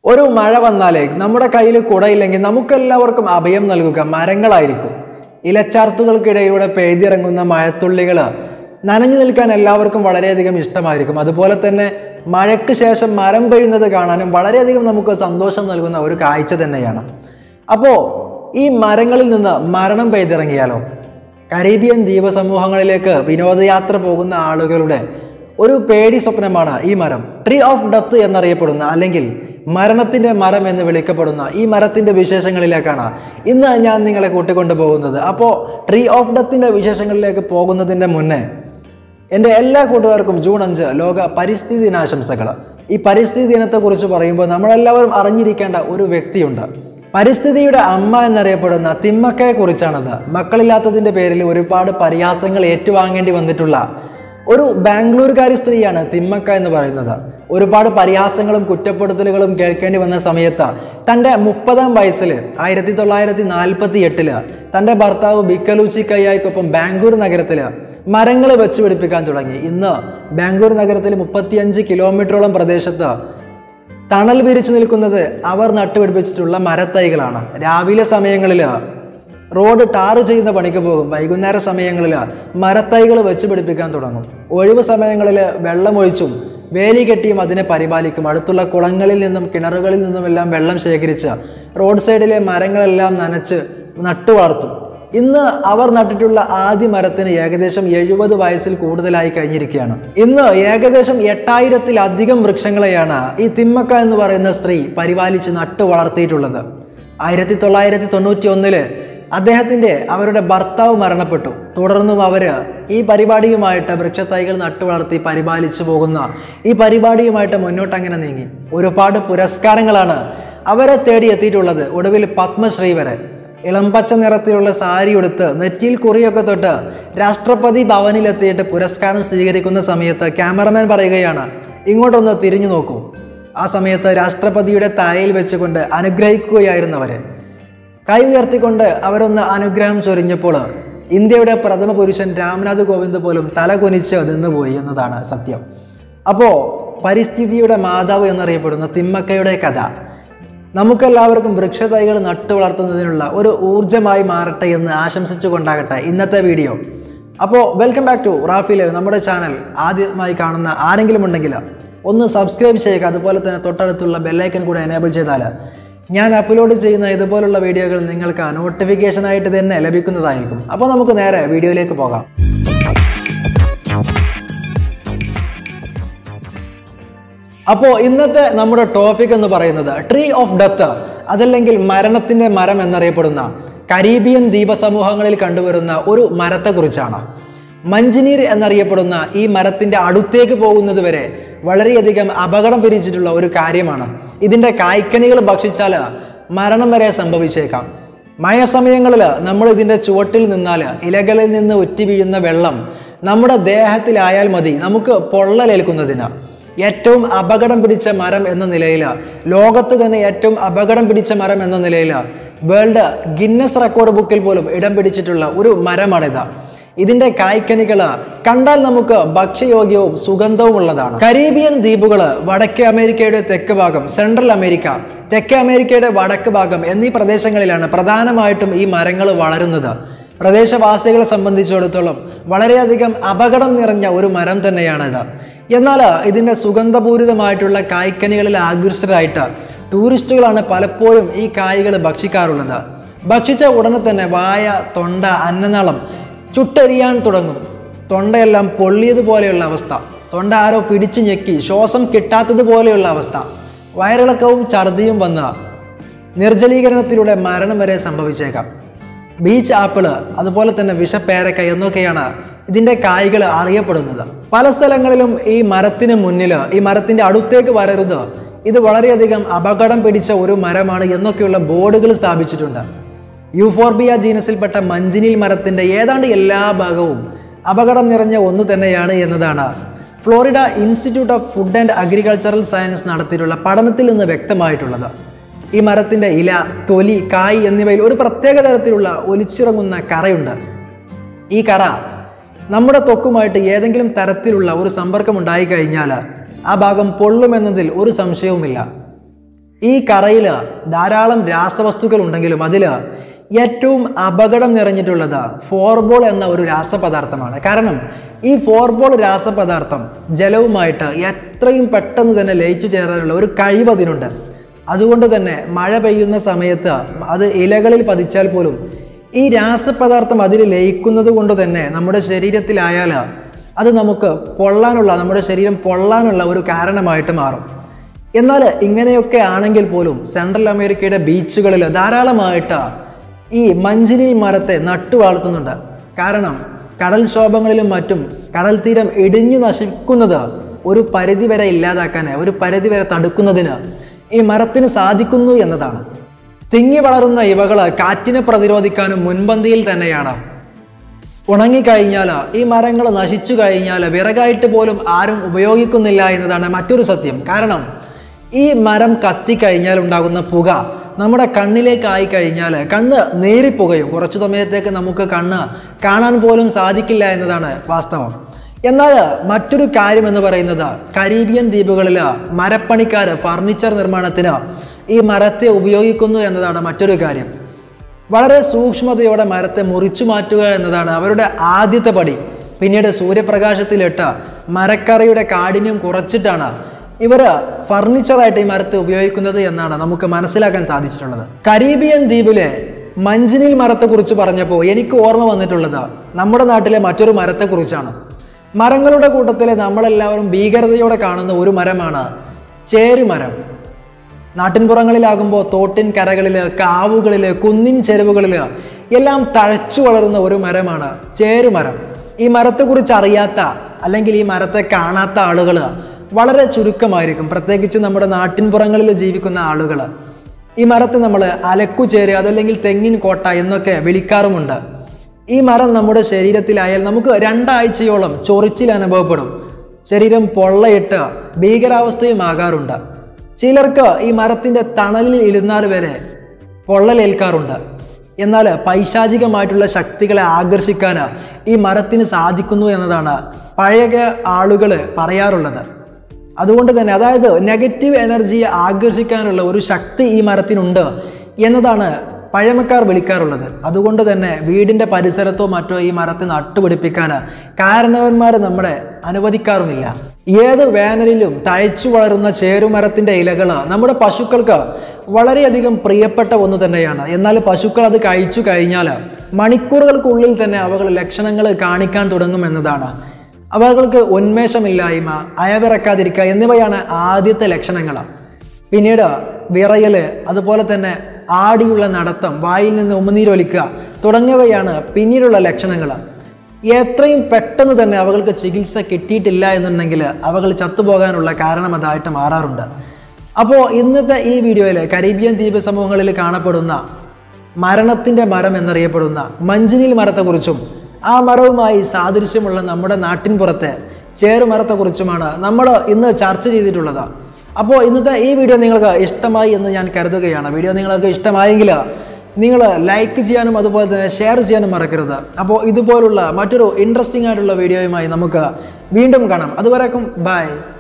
ഒരു മഴ വന്നാലേ നമ്മുടെ കയ്യിൽ കുടയില്ലെങ്കിൽ നമുക്കെല്ലാവർക്കും അഭയം നൽകുക മരങ്ങളായിരിക്കും ഇലച്ചാർത്തുകൾക്കിടയിലൂടെ പെയ്തിറങ്ങുന്ന മഴത്തുള്ളികൾ നനഞ്ഞു നിൽക്കാൻ എല്ലാവർക്കും വളരെയധികം ഇഷ്ടമായിരിക്കും അതുപോലെ തന്നെ മഴയ്ക്ക് ശേഷം മരം പെയ്യുന്നത് കാണാനും വളരെയധികം നമുക്ക് സന്തോഷം നൽകുന്ന ഒരു കാഴ്ച തന്നെയാണ് അപ്പോൾ ഈ മരങ്ങളിൽ നിന്ന് മരണം പെയ്തിറങ്ങിയാലോ കരീബിയൻ ദ്വീപസമൂഹങ്ങളിലേക്ക് വിനോദയാത്ര പോകുന്ന ആളുകളുടെ ഒരു പേടി സ്വപ്നമാണ് ഈ മരം ട്രീ ഓഫ് ഡെത്ത് എന്നറിയപ്പെടുന്ന അല്ലെങ്കിൽ മരണത്തിന്റെ മരം എന്ന് വിളിക്കപ്പെടുന്ന ഈ മരത്തിന്റെ വിശേഷങ്ങളിലേക്കാണ് ഇന്ന് ഞാൻ നിങ്ങളെ കൂട്ടിക്കൊണ്ടു പോകുന്നത് അപ്പോൾ ട്രീ ഓഫ് ഡെത്തിന്റെ വിശേഷങ്ങളിലേക്ക് പോകുന്നതിന്റെ മുന്നേ എൻ്റെ എല്ലാ കൂട്ടുകാർക്കും ജൂൺ അഞ്ച് ലോക പരിസ്ഥിതി ദിനാശംസകൾ ഈ പരിസ്ഥിതി ദിനത്തെക്കുറിച്ച് പറയുമ്പോൾ നമ്മളെല്ലാവരും അറിഞ്ഞിരിക്കേണ്ട ഒരു വ്യക്തിയുണ്ട് പരിസ്ഥിതിയുടെ അമ്മ എന്നറിയപ്പെടുന്ന തിമ്മക്കയെ കുറിച്ചാണത് മക്കളില്ലാത്തതിൻ്റെ പേരിൽ ഒരുപാട് പരിഹാസങ്ങൾ ഏറ്റുവാങ്ങേണ്ടി വന്നിട്ടുള്ള ഒരു ബാംഗ്ലൂരുകാരി സ്ത്രീയാണ് തിമ്മക്ക എന്ന് പറയുന്നത് ഒരുപാട് പരിഹാസങ്ങളും കുറ്റപ്പെടുത്തലുകളും കേൾക്കേണ്ടി വന്ന സമയത്ത് തൻ്റെ മുപ്പതാം വയസ്സിൽ ആയിരത്തി തൊള്ളായിരത്തി നാൽപ്പത്തി എട്ടില് തൻ്റെ ഭർത്താവ് ബിക്കലൂച്ചി കയ്യായിക്കൊപ്പം ബാംഗ്ലൂർ നഗരത്തില് മരങ്ങൾ വെച്ച് പിടിപ്പിക്കാൻ തുടങ്ങി ഇന്ന് ബാംഗ്ലൂർ നഗരത്തിൽ മുപ്പത്തിയഞ്ച് കിലോമീറ്ററോളം പ്രദേശത്ത് തണൽ വിരിച്ചു നിൽക്കുന്നത് അവർ നട്ടുപിടിപ്പിച്ചിട്ടുള്ള മരത്തൈകളാണ് രാവിലെ സമയങ്ങളിൽ റോഡ് ടാർ ചെയ്യുന്ന പണിക്ക് പോകും വൈകുന്നേര സമയങ്ങളിൽ മരത്തൈകൾ വെച്ച് പിടിപ്പിക്കാൻ തുടങ്ങും ഒഴിവ് സമയങ്ങളിൽ വെള്ളമൊഴിച്ചും വേലി കെട്ടിയും അതിനെ പരിപാലിക്കും അടുത്തുള്ള കുളങ്ങളിൽ നിന്നും കിണറുകളിൽ നിന്നുമെല്ലാം വെള്ളം ശേഖരിച്ച് റോഡ് സൈഡിലെ മരങ്ങളെല്ലാം നനച്ച് നട്ടു വളർത്തും ഇന്ന് അവർ നട്ടിട്ടുള്ള ആദ്യ മരത്തിന് ഏകദേശം എഴുപത് വയസ്സിൽ കൂടുതലായി കഴിഞ്ഞിരിക്കുകയാണ് ഇന്ന് ഏകദേശം എട്ടായിരത്തിലധികം വൃക്ഷങ്ങളെയാണ് ഈ തിമ്മക്ക എന്ന് പറയുന്ന സ്ത്രീ പരിപാലിച്ച് നട്ടു വളർത്തിയിട്ടുള്ളത് ആയിരത്തി തൊള്ളായിരത്തി തൊണ്ണൂറ്റി ഒന്നില് അദ്ദേഹത്തിന്റെ അവരുടെ ഭർത്താവ് മരണപ്പെട്ടു തുടർന്നും അവര് ഈ പരിപാടിയുമായിട്ട് വൃക്ഷത്തൈകൾ നട്ടു വളർത്തി പരിപാലിച്ചു പോകുന്ന ഈ പരിപാടിയുമായിട്ട് മുന്നോട്ട് അങ്ങനെ നീങ്ങി ഒരുപാട് പുരസ്കാരങ്ങളാണ് അവരെ തേടി എത്തിയിട്ടുള്ളത് ഒടുവിൽ പത്മശ്രീ വരെ ഇളം പച്ച നിറത്തിലുള്ള സാരി ഉടുത്ത് നെറ്റിയിൽ കുറിയൊക്കെ തൊട്ട് രാഷ്ട്രപതി ഭവനിലെത്തിയിട്ട് പുരസ്കാരം സ്വീകരിക്കുന്ന സമയത്ത് ക്യാമറമാൻ പറയുകയാണ് ഇങ്ങോട്ടൊന്ന് തിരിഞ്ഞു നോക്കൂ ആ സമയത്ത് രാഷ്ട്രപതിയുടെ തലയിൽ വെച്ചുകൊണ്ട് അനുഗ്രഹിക്കുകയായിരുന്നു അവരെ കൈ ഉയർത്തിക്കൊണ്ട് അവരൊന്ന് അനുഗ്രഹം ചൊരിഞ്ഞപ്പോൾ ഇന്ത്യയുടെ പ്രഥമ പുരുഷൻ രാംനാഥ് കോവിന്ദ് പോലും തല കുനിച്ച് നിന്നുപോയി എന്നതാണ് സത്യം അപ്പോൾ പരിസ്ഥിതിയുടെ മാതാവ് എന്നറിയപ്പെടുന്ന തിമ്മക്കയുടെ കഥ നമുക്കെല്ലാവർക്കും വൃക്ഷതൈകൾ നട്ടു വളർത്തുന്നതിനുള്ള ഒരു ഊർജമായി മാറട്ടെ എന്ന് ആശംസിച്ചുകൊണ്ടാകട്ടെ ഇന്നത്തെ വീഡിയോ അപ്പോൾ വെൽക്കം ബാക്ക് ടു റാഫിലെ നമ്മുടെ ചാനൽ ആദ്യമായി കാണുന്ന ആരെങ്കിലും ഉണ്ടെങ്കിൽ ഒന്ന് സബ്സ്ക്രൈബ് ചെയ്യുക അതുപോലെ തന്നെ തൊട്ടടുത്തുള്ള ബെല്ലൈക്കൻ കൂടെ എനേബിൾ ചെയ്താൽ ഞാൻ അപ്ലോഡ് ചെയ്യുന്ന ഇതുപോലുള്ള വീഡിയോകൾ നിങ്ങൾക്ക് നോട്ടിഫിക്കേഷനായിട്ട് തന്നെ ലഭിക്കുന്നതായിരിക്കും അപ്പോൾ നമുക്ക് നേരെ വീഡിയോയിലേക്ക് പോകാം അപ്പോൾ ഇന്നത്തെ നമ്മുടെ ടോപ്പിക് എന്ന് പറയുന്നത് ട്രീ ഓഫ് ഡെത്ത് അതല്ലെങ്കിൽ മരണത്തിന്റെ മരം എന്നറിയപ്പെടുന്ന കരീബിയൻ ദ്വീപസമൂഹങ്ങളിൽ കണ്ടുവരുന്ന ഒരു മരത്തെക്കുറിച്ചാണ് മഞ്ചിനീർ എന്നറിയപ്പെടുന്ന ഈ മരത്തിന്റെ അടുത്തേക്ക് പോകുന്നത് വരെ വളരെയധികം അപകടം പിരിച്ചിട്ടുള്ള ഒരു കാര്യമാണ് ഇതിന്റെ കായ്ക്കനികൾ ഭക്ഷിച്ചാൽ മരണം വരെ സംഭവിച്ചേക്കാം മഴ സമയങ്ങളിൽ നമ്മൾ ഇതിൻ്റെ ചുവട്ടിൽ നിന്നാൽ ഇലകളിൽ നിന്ന് ഉറ്റി വീഴുന്ന വെള്ളം നമ്മുടെ ദേഹത്തിലായാൽ മതി നമുക്ക് പൊള്ളലേൽക്കുന്നതിന് ഏറ്റവും അപകടം പിടിച്ച മരം എന്ന നിലയിൽ ലോകത്ത് തന്നെ ഏറ്റവും അപകടം പിടിച്ച മരം എന്ന നിലയിൽ വേൾഡ് ഗിന്നസ് റെക്കോർഡ് ബുക്കിൽ പോലും ഇടം പിടിച്ചിട്ടുള്ള ഒരു മരമാണിത് ഇതിന്റെ കായ്ക്കനികൾ കണ്ടാൽ നമുക്ക് ഭക്ഷ്യയോഗ്യവും സുഗന്ധവും ഉള്ളതാണ് കരീബിയൻ ദ്വീപുകൾ വടക്കേ അമേരിക്കയുടെ തെക്ക് ഭാഗം സെൻട്രൽ അമേരിക്ക തെക്കേ അമേരിക്കയുടെ വടക്ക് ഭാഗം എന്നീ പ്രദേശങ്ങളിലാണ് പ്രധാനമായിട്ടും ഈ മരങ്ങൾ വളരുന്നത് പ്രദേശവാസികളെ സംബന്ധിച്ചിടത്തോളം വളരെയധികം അപകടം നിറഞ്ഞ ഒരു മരം തന്നെയാണിത് എന്നാൽ ഇതിൻ്റെ സുഗന്ധപൂരിതമായിട്ടുള്ള കായ്ക്കനികളിൽ ആകർഷകരായിട്ട് ടൂറിസ്റ്റുകളാണ് പലപ്പോഴും ഈ കായ്കൾ ഭക്ഷിക്കാറുള്ളത് ഭക്ഷിച്ച ഉടനെ തന്നെ വായ തൊണ്ട അന്നനാളം ചുട്ടെരിയാൻ തുടങ്ങും തൊണ്ടയെല്ലാം പൊള്ളിയതുപോലെയുള്ള അവസ്ഥ തൊണ്ട ആരോ പിടിച്ചു ഞെക്കി ശ്വാസം കിട്ടാത്തതുപോലെയുള്ള അവസ്ഥ വയറിളക്കവും ഛർദിയും വന്ന നിർജ്ജലീകരണത്തിലൂടെ മരണം വരെ സംഭവിച്ചേക്കാം ബീച്ച് ആപ്പിള് അതുപോലെ തന്നെ വിഷപ്പേരക്ക എന്നൊക്കെയാണ് ഇതിൻ്റെ കായ്കൾ അറിയപ്പെടുന്നത് പല സ്ഥലങ്ങളിലും ഈ മരത്തിന് മുന്നിൽ ഈ മരത്തിൻ്റെ അടുത്തേക്ക് വരരുത് ഇത് വളരെയധികം അപകടം പിടിച്ച ഒരു മരമാണ് എന്നൊക്കെയുള്ള ബോർഡുകൾ സ്ഥാപിച്ചിട്ടുണ്ട് യൂഫോർബിയ ജീനസിൽപ്പെട്ട മഞ്ചിനിൽ മരത്തിൻ്റെ ഏതാണ്ട് എല്ലാ ഭാഗവും അപകടം നിറഞ്ഞ ഒന്ന് തന്നെയാണ് എന്നതാണ് Florida institute of food and agricultural science നടത്തിയിട്ടുള്ള പഠനത്തിൽ നിന്ന് വ്യക്തമായിട്ടുള്ളത് ഈ മരത്തിൻ്റെ ഇല തൊലി കായ് എന്നിവയിൽ ഒരു പ്രത്യേക തരത്തിലുള്ള ഒലിച്ചിറങ്ങുന്ന കറയുണ്ട് ഈ കറ നമ്മുടെ ത്വക്കുമായിട്ട് ഏതെങ്കിലും തരത്തിലുള്ള ഒരു സമ്പർക്കം ഉണ്ടായി കഴിഞ്ഞാൽ ആ ഭാഗം പൊള്ളുമെന്നതിൽ ഒരു സംശയവുമില്ല ഈ കറയിൽ ധാരാളം രാസവസ്തുക്കൾ ഉണ്ടെങ്കിലും അതിൽ ഏറ്റവും അപകടം നിറഞ്ഞിട്ടുള്ളത് ഫോർബോൾ എന്ന ഒരു രാസപദാർത്ഥമാണ് കാരണം ഈ ഫോർബോൾ രാസപദാർത്ഥം ജലവുമായിട്ട് എത്രയും പെട്ടെന്ന് തന്നെ ലയിച്ചു ചേരാനുള്ള ഒരു കഴിവ് അതിനുണ്ട് അതുകൊണ്ട് തന്നെ മഴ പെയ്യുന്ന സമയത്ത് അത് ഇലകളിൽ പതിച്ചാൽ പോലും ഈ രാസപദാർത്ഥം അതിൽ ലയിക്കുന്നത് കൊണ്ട് തന്നെ നമ്മുടെ ശരീരത്തിലായാൽ അത് നമുക്ക് പൊള്ളാനുള്ള നമ്മുടെ ശരീരം പൊള്ളാനുള്ള ഒരു കാരണമായിട്ട് മാറും എന്നാൽ ഇങ്ങനെയൊക്കെ ആണെങ്കിൽ പോലും സെൻട്രൽ അമേരിക്കയുടെ ബീച്ചുകളിൽ ധാരാളമായിട്ട് ഈ മഞ്ചിനിൽ മരത്തെ നട്ടു വളർത്തുന്നുണ്ട് കാരണം കടൽക്ഷോഭങ്ങളിലും മറ്റും കടൽ തീരം ഇടിഞ്ഞു നശിക്കുന്നത് ഒരു പരിധിവരെ ഇല്ലാതാക്കാൻ ഒരു പരിധിവരെ തടുക്കുന്നതിന് ഈ മരത്തിന് സാധിക്കുന്നു എന്നതാണ് തിങ്ങി വളരുന്ന ഇവകൾ കാറ്റിനെ പ്രതിരോധിക്കാനും മുൻപന്തിയിൽ തന്നെയാണ് ഉണങ്ങിക്കഴിഞ്ഞാൽ ഈ മരങ്ങൾ നശിച്ചു കഴിഞ്ഞാൽ വിറകായിട്ട് പോലും ആരും ഉപയോഗിക്കുന്നില്ല എന്നതാണ് മറ്റൊരു സത്യം കാരണം ഈ മരം കത്തിക്കഴിഞ്ഞാൽ ഉണ്ടാകുന്ന പുക നമ്മുടെ കണ്ണിലേക്ക് ആയി കഴിഞ്ഞാൽ കണ്ണ് നേരിപ്പുകയും കുറച്ചു സമയത്തേക്ക് നമുക്ക് കണ്ണ് കാണാൻ പോലും സാധിക്കില്ല എന്നതാണ് വാസ്തവം എന്നാൽ മറ്റൊരു കാര്യം എന്ന് പറയുന്നത് കരീബിയൻ ദ്വീപുകളിൽ മരപ്പണിക്കാർ ഫർണിച്ചർ നിർമ്മാണത്തിന് ഈ മരത്തെ ഉപയോഗിക്കുന്നു എന്നതാണ് മറ്റൊരു കാര്യം വളരെ സൂക്ഷ്മതയോടെ മരത്തെ മുറിച്ചു മാറ്റുക എന്നതാണ് അവരുടെ ആദ്യത്തെ പടി പിന്നീട് സൂര്യപ്രകാശത്തിലിട്ട് മരക്കറയുടെ കാഠിന്യം കുറച്ചിട്ടാണ് ഇവർ ഫർണിച്ചറായിട്ട് ഈ മരത്തെ ഉപയോഗിക്കുന്നത് എന്നാണ് നമുക്ക് മനസ്സിലാക്കാൻ സാധിച്ചിട്ടുള്ളത് കരീബിയൻ ദ്വീപിലെ മഞ്ചിനിൽ മരത്തെക്കുറിച്ച് പറഞ്ഞപ്പോൾ എനിക്ക് ഓർമ്മ വന്നിട്ടുള്ളത് നമ്മുടെ നാട്ടിലെ മറ്റൊരു മരത്തെക്കുറിച്ചാണ് മരങ്ങളുടെ കൂട്ടത്തിൽ നമ്മളെല്ലാവരും ഭീകരതയോടെ കാണുന്ന ഒരു മരമാണ് ചേരുമരം നാട്ടിൻപുറങ്ങളിലാകുമ്പോൾ തോട്ടിൻ കരകളിൽ കാവുകളിൽ കുന്നിൻ ചെരുവുകളിൽ എല്ലാം തഴച്ചു വളരുന്ന ഒരു മരമാണ് ചേരുമരം ഈ മരത്തെക്കുറിച്ച് അറിയാത്ത അല്ലെങ്കിൽ ഈ മരത്തെ കാണാത്ത ആളുകൾ വളരെ ചുരുക്കമായിരിക്കും പ്രത്യേകിച്ച് നമ്മുടെ നാട്ടിൻപുറങ്ങളിൽ ജീവിക്കുന്ന ആളുകൾ ഈ മരത്തെ നമ്മൾ അലക്കുചേര് അതല്ലെങ്കിൽ തെങ്ങിൻ കോട്ട എന്നൊക്കെ വിളിക്കാറുമുണ്ട് ഈ മരം നമ്മുടെ ശരീരത്തിലായാൽ നമുക്ക് രണ്ടാഴ്ചയോളം ചൊറിച്ചിൽ അനുഭവപ്പെടും ശരീരം പൊള്ളയിട്ട് ഭീകരാവസ്ഥയും ആകാറുണ്ട് ചിലർക്ക് ഈ മരത്തിൻ്റെ തണലിൽ ഇരുന്നാൽ വരെ പൊള്ളലേൽക്കാറുണ്ട് എന്നാൽ പൈശാചികമായിട്ടുള്ള ശക്തികളെ ആകർഷിക്കാൻ ഈ മരത്തിന് സാധിക്കുന്നു എന്നതാണ് പഴയ ആളുകൾ പറയാറുള്ളത് അതുകൊണ്ട് തന്നെ അതായത് നെഗറ്റീവ് എനർജിയെ ആകർഷിക്കാനുള്ള ഒരു ശക്തി ഈ മരത്തിനുണ്ട് എന്നതാണ് പഴമക്കാർ വിളിക്കാറുള്ളത് അതുകൊണ്ട് തന്നെ വീടിൻ്റെ പരിസരത്തോ മറ്റോ ഈ മരത്തെ നട്ടുപിടിപ്പിക്കാൻ കാരണവന്മാർ നമ്മളെ അനുവദിക്കാറുമില്ല ഏത് വേനലിലും തഴച്ചു വളരുന്ന ചേരുമരത്തിൻ്റെ ഇലകൾ നമ്മുടെ പശുക്കൾക്ക് വളരെയധികം പ്രിയപ്പെട്ട ഒന്ന് തന്നെയാണ് എന്നാൽ പശുക്കൾ അത് കഴിച്ചു കഴിഞ്ഞാൽ മണിക്കൂറുകൾക്കുള്ളിൽ തന്നെ അവകൾ ലക്ഷണങ്ങൾ കാണിക്കാൻ തുടങ്ങും എന്നതാണ് അവകൾക്ക് ഉന്മേഷമില്ലായ്മ അയവിറക്കാതിരിക്കുക എന്നിവയാണ് ആദ്യത്തെ ലക്ഷണങ്ങൾ പിന്നീട് വിറയല് അതുപോലെ തന്നെ ആടിയുള്ള നടത്തം വായിൽ നിന്ന് ഉമിനീരൊലിക്കുക തുടങ്ങിയവയാണ് പിന്നീടുള്ള ലക്ഷണങ്ങൾ എത്രയും പെട്ടെന്ന് തന്നെ അവൾക്ക് ചികിത്സ കിട്ടിയിട്ടില്ല എന്നുണ്ടെങ്കിൽ അവകൾ ചത്തുപോകാനുള്ള കാരണം അതായിട്ട് മാറാറുണ്ട് അപ്പോൾ ഇന്നത്തെ ഈ വീഡിയോയിൽ കരീബിയൻ ദ്വീപ സമൂഹങ്ങളിൽ കാണപ്പെടുന്ന മരണത്തിൻ്റെ മരം എന്നറിയപ്പെടുന്ന മഞ്ചിനിൽ മരത്തെക്കുറിച്ചും ആ മരവുമായി സാദൃശ്യമുള്ള നമ്മുടെ നാട്ടിൻപുറത്തെ ചേറുമരത്തെക്കുറിച്ചുമാണ് നമ്മൾ ഇന്ന് ചർച്ച ചെയ്തിട്ടുള്ളത് അപ്പോൾ ഇന്നത്തെ ഈ വീഡിയോ നിങ്ങൾക്ക് ഇഷ്ടമായി എന്ന് ഞാൻ കരുതുകയാണ് വീഡിയോ നിങ്ങൾക്ക് ഇഷ്ടമായെങ്കിൽ നിങ്ങൾ ലൈക്ക് ചെയ്യാനും അതുപോലെ തന്നെ ഷെയർ ചെയ്യാനും മറക്കരുത് അപ്പോൾ ഇതുപോലുള്ള മറ്റൊരു ഇൻട്രസ്റ്റിംഗ് ആയിട്ടുള്ള വീഡിയോയുമായി നമുക്ക് വീണ്ടും കാണാം അതുവരേക്കും ബൈ